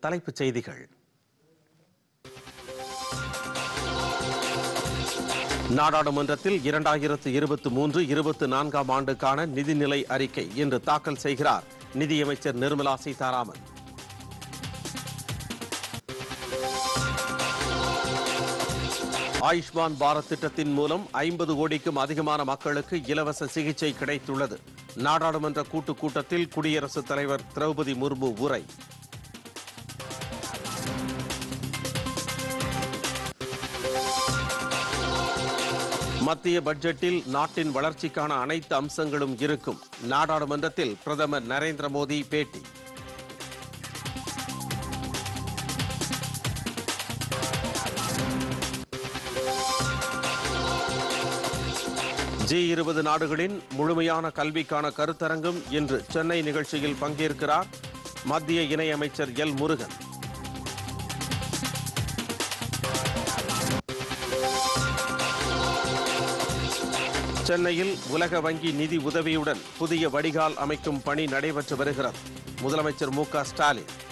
தலைப்புச் செய்திகள் நாடாளுமன்றத்தில் இரண்டாயிரத்து இருபத்தி மூன்று இருபத்தி நான்காம் ஆண்டுக்கான நிதிநிலை அறிக்கை இன்று தாக்கல் செய்கிறார் நிதியமைச்சர் நிர்மலா சீதாராமன் ஆயுஷ்மான் பாரத் திட்டத்தின் மூலம் ஐம்பது கோடிக்கும் அதிகமான மக்களுக்கு இலவச சிகிச்சை கிடைத்துள்ளது நாடாளுமன்ற கூட்டுக் கூட்டத்தில் குடியரசுத் தலைவர் திரௌபதி முர்மு உரை மத்திய பட்ஜெட்டில் நாட்டின் வளர்ச்சிக்கான அனைத்து அம்சங்களும் இருக்கும் நாடாளுமன்றத்தில் பிரதமர் நரேந்திர மோடி பேட்டி ஜி இருபது நாடுகளின் முழுமையான கல்விக்கான கருத்தரங்கம் இன்று சென்னை நிகழ்ச்சியில் பங்கேற்கிறார் மத்திய இணையமைச்சர் எல் முருகன் சென்னையில் உலக வங்கி நிதி உதவியுடன் புதிய வடிகால் அமைக்கும் பணி நடைபெற்று வருகிறது முதலமைச்சர் மு க ஸ்டாலின்